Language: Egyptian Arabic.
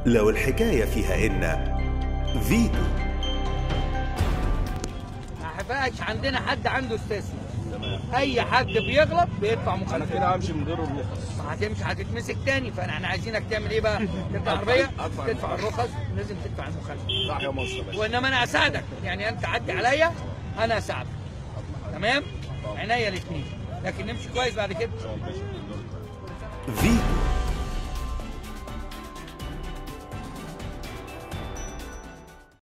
لو الحكاية فيها إن فيتو ما حفاش عندنا حد عنده استثناء اي حد بيغلط بيدفع انا مخالفه كده همشي من غيره وبيخلص ما هتمشي هتتمسك تاني فانا احنا عايزينك تعمل ايه بقى؟ تركب عربيه أدفع تدفع الرخص لازم تدفع المخالفه راح يا مصر يا باشا وانما انا اساعدك يعني انت عدي عليا انا اساعدك تمام؟ عينيا الاثنين لكن نمشي كويس بعد كده فيتو